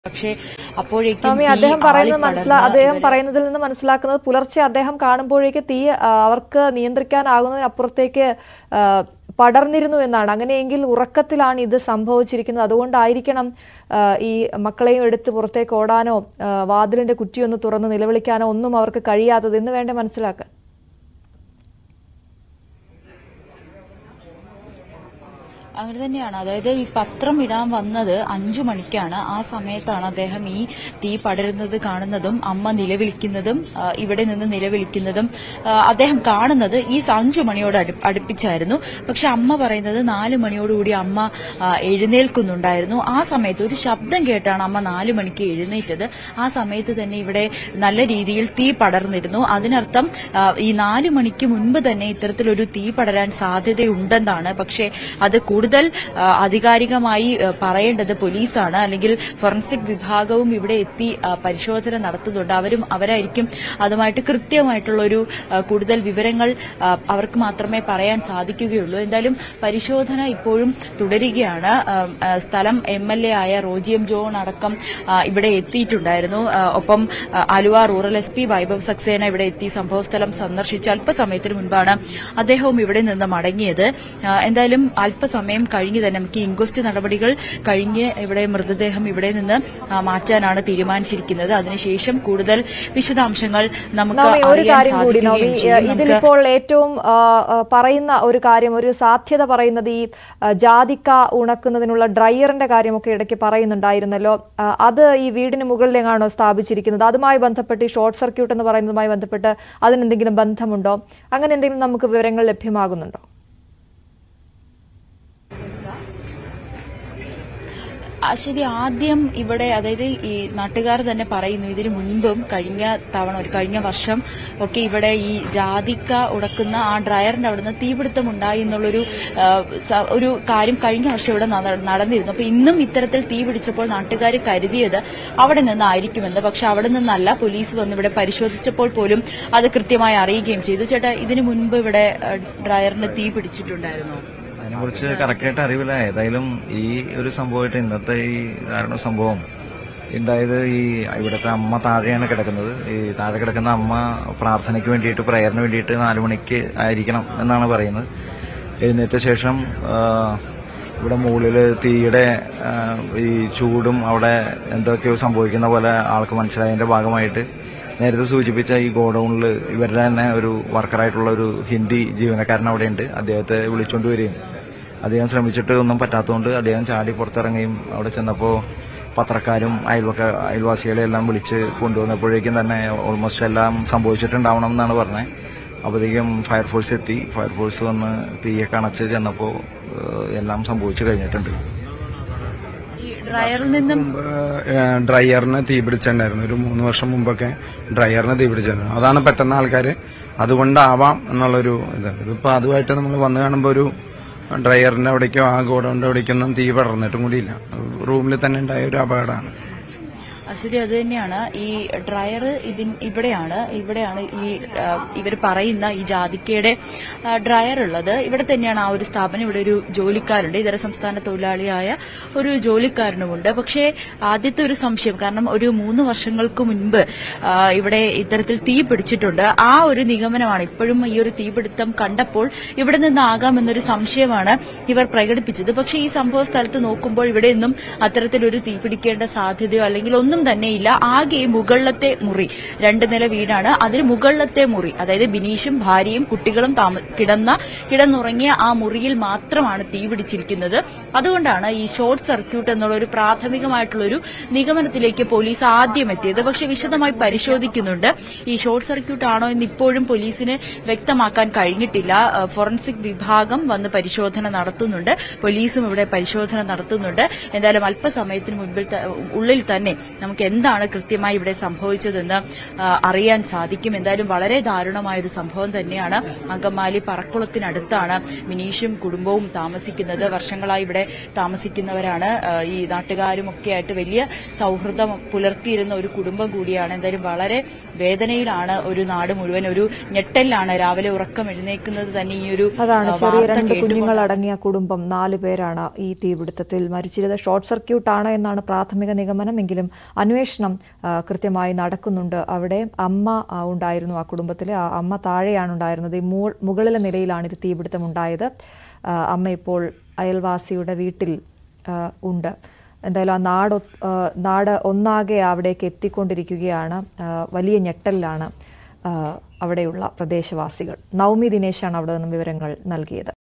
പക്ഷേ അപ്പോഴേക്കും സ്വാമി തീ അദ്ദേഹം പറയുന്നത് മനസ്സിലാ ആളിപ്പടർന്ന് അദ്ദേഹം ഇവരെ- പറയുന്നതിൽ നിന്ന് മനസ്സിലാക്കുന്നത് പുലർച്ചെ അദ്ദേഹം കാണുമ്പോഴേക്ക് തീ ആ, അവർക്ക് നിയന്ത്രിക്കാനാകുന്നതിനപ്പുറത്തേക്ക് ആ, പടർന്നിരുന്നു എന്നാണ് അങ്ങനെയെങ്കിൽ ഉറക്കത്തിലാണ് ഇത് സംഭവിച്ചിരിക്കുന്നത് അതുകൊണ്ടായിരിക്കണം ആ, ഈ മക്കളെയും എടുത്ത് പുറത്തേക്ക് ഓടാനോ ആ, വാതിലിന്റെ കുറ്റിയൊന്ന് തുറന്ന് നിലവിളിക്കാനോ ഒന്നും അവർക്ക് കഴിയാത്തത് എന്ന് വേണ്ട മനസ്സിലാക്കാൻ അങ്ങനെ തന്നെയാണ് അതായത് ഈ പത്രം ഇടാൻ വന്നത് അഞ്ചു മണിക്കാണ് ആ സമയത്താണ് അദ്ദേഹം ഈ തീ പടരുന്നത് കാണുന്നതും അമ്മ നിലവിളിക്കുന്നതും ആ, ഇവിടെ നിന്ന് നിലവിളിക്കുന്നതും ആ, അദ്ദേഹം കാണുന്നത് ഈ അഞ്ചു മണിയോട് അടു- അടുപ്പിച്ചായിരുന്നു പക്ഷെ അമ്മ പറയുന്നത് നാല് മണിയോടുകൂടി അമ്മ ആ, എഴുന്നേൽക്കുന്നുണ്ടായിരുന്നു ആ സമയത്ത് ഒരു ശബ്ദം കേട്ടാണ് അമ്മ നാല് മണിക്ക് എഴുന്നേറ്റത് ആ സമയത്ത് തന്നെ ഇവിടെ നല്ല രീതിയിൽ തീ പടർന്നിരുന്നു അതിനർത്ഥം ആ, ഈ നാല് മണിക്ക് മുൻപ് തന്നെ ഇത്തരത്തിലൊരു തീ പടരാൻ സാധ്യതയുണ്ടെന്നാണ് പക്ഷേ അത് കൂടുതൽ ആ, ആധികാരികമായി ആ, പറയേണ്ടത് പോലീസാണ് അല്ലെങ്കിൽ ഫോറൻസിക് വിഭാഗവും ഇവിടെ എത്തി ആ, പരിശോധന നടത്തുന്നുണ്ട് അവരും അവരായിരിക്കും അതുമായിട്ട് കൃത്യമായിട്ടുള്ള ഒരു ആ, കൂടുതൽ വിവരങ്ങൾ ആ, അവർക്ക് മാത്രമേ പറയാൻ സാധിക്കുകയുള്ളൂ എന്തായാലും പരിശോധന ഇപ്പോഴും തുടരുകയാണ് ആ, ആ, സ്ഥലം എം എൽ എ ആയ റോജി എം ജോൺ അടക്കം ആ, ഇവിടെ എത്തിയിട്ടുണ്ടായിരുന്നു ആ, ഒപ്പം ആ, Aluva rural S P Vaibhav Saxena ഇവിടെ എത്തി സംഭവസ്ഥലം സന്ദർശിച്ച് അല്പസമയത്തിന് മുൻപാണ് അദ്ദേഹവും ഇവിടെ നിന്ന് മടങ്ങിയത് ആ, എന്തായാലും അല്പസമയം കഴിഞ്ഞ് തന്നെ നമുക്ക് ഇൻക്വസ്റ്റ് നടപടികൾ കഴിഞ്ഞ് ഇവിടെ മൃതദേഹം ഇവിടെ നിന്ന് ആ, മാറ്റാനാണ് തീരുമാനിച്ചിരിക്കുന്നത് അതിനുശേഷം കൂടുതൽ വിശദാംശങ്ങൾ നമുക്ക് നവമി ഒരു അറിയാൻ കാര്യം കൂടി നവമി സാധിക്കുകയും ചെയ്യും നമുക്ക് ഇതിലിപ്പോൾ ഏറ്റവും ആ, ആ, പറയുന്ന ഒരു കാര്യം ഒരു സാധ്യത പറയുന്നത് ഈ ആ, ജാതിക്ക ഉണക്കുന്നതിനുള്ള ഡ്രയറിന്റെ കാര്യമൊക്കെ ഇടയ്ക്ക് പറയുന്നുണ്ടായിരുന്നല്ലോ ആ, അത് ഈ വീടിന് മുകളിലെങ്ങാണോ സ്ഥാപിച്ചിരിക്കുന്നത് അതുമായി ബന്ധപ്പെട്ട് ഈ ഷോർട്ട് സർക്യൂട്ട് എന്ന് പറയുന്നതുമായി ബന്ധപ്പെട്ട് അതിനെന്തെങ്കിലും ബന്ധമുണ്ടോ അങ്ങനെ എന്തെങ്കിലും നമുക്ക് വിവരങ്ങൾ ലഭ്യമാകുന്നുണ്ടോ ആ, ശരി ആദ്യം ഇവിടെ അതായത് ഈ നാട്ടുകാർ തന്നെ പറയുന്നു ഇതിനു മുൻപും കഴിഞ്ഞ തവണ ഒരു കഴിഞ്ഞ വർഷം ഒക്കെ ഇവിടെ ഈ ജാതിക്ക ഉടക്കുന്ന ആ ഡ്രയറിന്റെ അവിടുന്ന് തീപിടുത്തം ഉണ്ടായി എന്നുള്ളൊരു ആ, സ- ഒരു കാര്യം കഴിഞ്ഞ വർഷം ഇവിടെ നട- നടന്നിരുന്നു അപ്പൊ ഇന്നും ഇത്തരത്തിൽ തീ പിടിച്ചപ്പോൾ നാട്ടുകാർ കരുതിയത് അവിടെ നിന്നായിരിക്കുമെന്ന് പക്ഷെ അവിടെ നിന്നല്ല പോലീസ് വന്ന് ഇവിടെ പരിശോധിച്ചപ്പോൾ പോലും അത് കൃത്യമായി അറിയുകയും ചെയ്തു ചേട്ടാ ഇതിനു മുൻപ് ഇവിടെ ആ, ഡ്രയറിന് തീ പിടിച്ചിട്ടുണ്ടായിരുന്നു അതിനെക്കുറിച്ച് കറക്റ്റായിട്ട് അറിവില്ല ഏതായാലും ഈ ഒരു സംഭവമായിട്ട് ഇന്നത്തെ ഈ ദാരുണ സംഭവം ഉണ്ടായത് ഈ ഇവിടുത്തെ അമ്മ താഴെയാണ് കിടക്കുന്നത് ഈ താഴെ കിടക്കുന്ന അമ്മ പ്രാർത്ഥനയ്ക്ക് വേണ്ടിയിട്ട് പ്രയറിന് വേണ്ടിയിട്ട് നാലു മണിക്ക് ആയിരിക്കണം എന്നാണ് പറയുന്നത് എഴുന്നേറ്റ ശേഷം ആ, ഇവിടെ മുകളിൽ തീയുടെ ആ, ഈ ചൂടും അവിടെ എന്തൊക്കെയോ സംഭവിക്കുന്ന പോലെ ആൾക്ക് മനസ്സിലായതിന്റെ ഭാഗമായിട്ട് നേരത്തെ സൂചിപ്പിച്ച ഈ ഗോഡൌണിൽ ഇവരുടെ തന്നെ ഒരു വർക്കറായിട്ടുള്ള ഒരു ഹിന്ദി ജീവനക്കാരൻ അവിടെയുണ്ട് അദ്ദേഹത്തെ വിളിച്ചുകൊണ്ട് വരികയും അദ്ദേഹം ശ്രമിച്ചിട്ട് ഒന്നും പറ്റാത്തതുകൊണ്ട് അദ്ദേഹം ചാടി പുറത്തിറങ്ങുകയും അവിടെ ചെന്നപ്പോൾ പത്രക്കാരും അയൽവക്ക അയൽവാസികളെ എല്ലാം വിളിച്ച് കൊണ്ടുവന്നപ്പോഴേക്കും തന്നെ ഓൾമോസ്റ്റ് എല്ലാം സംഭവിച്ചിട്ടുണ്ടാവണം എന്നാണ് പറഞ്ഞത് അപ്പോഴത്തേക്കും ഫയർഫോഴ്സ് എത്തി ഫയർഫോഴ്സ് വന്ന് തീയൊക്കെ അണച്ച് ചെന്നപ്പോൾ ഏഹ്, എല്ലാം സംഭവിച്ചു കഴിഞ്ഞിട്ടുണ്ട് ഈ ഡ്രയറിൽ നിന്നും മുമ്പ് ഏഹ്, ഡ്രയറിന് തീ പിടിച്ചിട്ടുണ്ടായിരുന്നു ഒരു മൂന്ന് വർഷം മുമ്പൊക്കെ ഡ്രയറിന് തീ പിടിച്ചിട്ടുണ്ടായിരുന്നു അതാണ് പെട്ടെന്ന് ആൾക്കാർ അതുകൊണ്ടാവാം എന്നുള്ളൊരു ഇത് ഇതിപ്പോ അതുമായിട്ട് നമ്മൾ വന്നു കാണുമ്പോൾ ഒരു ഡ്രയറിന്റെ അവിടേക്കോ ആ ഗോഡൌണിന്റെ അവിടേക്കൊന്നും തീ പടർന്നിട്ടും കൂടിയില്ല റൂമിൽ തന്നെ ഉണ്ടായ ഒരു അപകടമാണ് അശ്വതി അത് തന്നെയാണ് ഈ ഡ്രയർ ഇതിൻ ഇവിടെയാണ് ഇവിടെയാണ് ഈ ഇവർ പറയുന്ന ഈ ജാതിക്കയുടെ ആ, ഡ്രയർ ഉള്ളത് ഇവിടെ തന്നെയാണ് ആ ഒരു സ്ഥാപനം ഇവിടെ ഒരു ജോലിക്കാരുണ്ട് ഇതര സംസ്ഥാന തൊഴിലാളിയായ ഒരു ജോലിക്കാരനുമുണ്ട് പക്ഷേ ആദ്യത്തെ ഒരു സംശയം കാരണം ഒരു മൂന്ന് വർഷങ്ങൾക്ക് മുൻപ് ആ, ഇവിടെ ഇത്തരത്തിൽ തീ പിടിച്ചിട്ടുണ്ട് ആ ഒരു നിഗമനമാണ് ഇപ്പോഴും ഈ ഒരു തീപിടുത്തം കണ്ടപ്പോൾ ഇവിടെ നിന്നാകാമെന്നൊരു സംശയമാണ് ഇവർ പ്രകടിപ്പിച്ചത് പക്ഷേ ഈ സംഭവ സ്ഥലത്ത് നോക്കുമ്പോൾ ഇവിടെയൊന്നും അത്തരത്തിലൊരു തീ പിടിക്കേണ്ട സാധ്യതയോ അല്ലെങ്കിൽ ഒന്നും തന്നെയില്ല ആകെ ഈ മുകളിലത്തെ മുറി രണ്ട് നില വീടാണ് അതിന് മുകളിലത്തെ മുറി അതായത് ബിനീഷും ഭാര്യയും കുട്ടികളും താമ- കിടന്ന കിടന്നുറങ്ങിയ ആ മുറിയിൽ മാത്രമാണ് തീ പിടിച്ചിരിക്കുന്നത് അതുകൊണ്ടാണ് ഈ ഷോർട്ട് സർക്യൂട്ട് എന്നുള്ള ഒരു പ്രാഥമികമായിട്ടുള്ള ഒരു നിഗമനത്തിലേക്ക് പോലീസ് ആദ്യം എത്തിയത് പക്ഷെ വിശദമായി പരിശോധിക്കുന്നുണ്ട് ഈ ഷോർട്ട് സർക്യൂട്ട് ആണോ എന്ന് ഇപ്പോഴും പോലീസിന് വ്യക്തമാക്കാൻ കഴിഞ്ഞിട്ടില്ല ആ, ഫോറൻസിക് വിഭാഗം വന്ന് പരിശോധന നടത്തുന്നുണ്ട് പോലീസും ഇവിടെ പരിശോധന നടത്തുന്നുണ്ട് എന്തായാലും അല്പസമയത്തിന് മുൻപിൽ ത- ഉള്ളിൽ തന്നെ നമുക്ക് നമുക്ക് എന്താണ് കൃത്യമായി ഇവിടെ സംഭവിച്ചതെന്ന് ആ, അറിയാൻ സാധിക്കും എന്തായാലും വളരെ ദാരുണമായ ഒരു സംഭവം തന്നെയാണ് അങ്കമാലി പറക്കുളത്തിനടുത്താണ് മിനീഷും കുടുംബവും താമസിക്കുന്നത് വർഷങ്ങളായി ഇവിടെ താമസിക്കുന്നവരാണ് ആ, ഈ നാട്ടുകാരും ഒക്കെ ആയിട്ട് വലിയ സൗഹൃദം പുലർത്തിയിരുന്ന ഒരു കുടുംബം കൂടിയാണ് എന്തായാലും വളരെ വേദനയിലാണ് ഒരു നാട് മുഴുവൻ ഒരു ഞെട്ടലിലാണ് രാവിലെ ഉറക്കം എഴുന്നേക്കുന്നത് തന്നെ ഈ ഒരു അതാണ് ആ, ചെറിയ വാർത്ത രണ്ട് കേട്ടുകൊണ്ട് കുഞ്ഞുങ്ങൾ അടങ്ങിയ കുടുംബം നാല് പേരാണ് ഈ തീപിടുത്തത്തിൽ മരിച്ചിരുന്നത് ഷോർട്ട് സർക്യൂട്ട് ആണ് എന്നാണ് പ്രാഥമിക നിഗമനം എങ്കിലും അന്വേഷണം ആ, കൃത്യമായി നടക്കുന്നുണ്ട് അവിടെ അമ്മ ആ, ഉണ്ടായിരുന്നു ആ കുടുംബത്തിലെ ആ അമ്മ താഴെയാണ് ഉണ്ടായിരുന്നത് ഈ മൂ- മുകളിലെ നിലയിലാണ് ഇത് തീപിടുത്തം ഉണ്ടായത് ആ, അമ്മ ഇപ്പോൾ അയൽവാസിയുടെ വീട്ടിൽ ആ, ഉണ്ട് എന്തായാലും ആ നാട് ഒ- ആ, നാട് ഒന്നാകെ അവിടേക്ക് എത്തിക്കൊണ്ടിരിക്കുകയാണ് ആ, വലിയ ഞെട്ടലിലാണ് ആ, അവിടെയുള്ള പ്രദേശവാസികൾ നവമി ദിനേശാണ് അവിടെ നിന്നും വിവരങ്ങൾ നൽകിയത്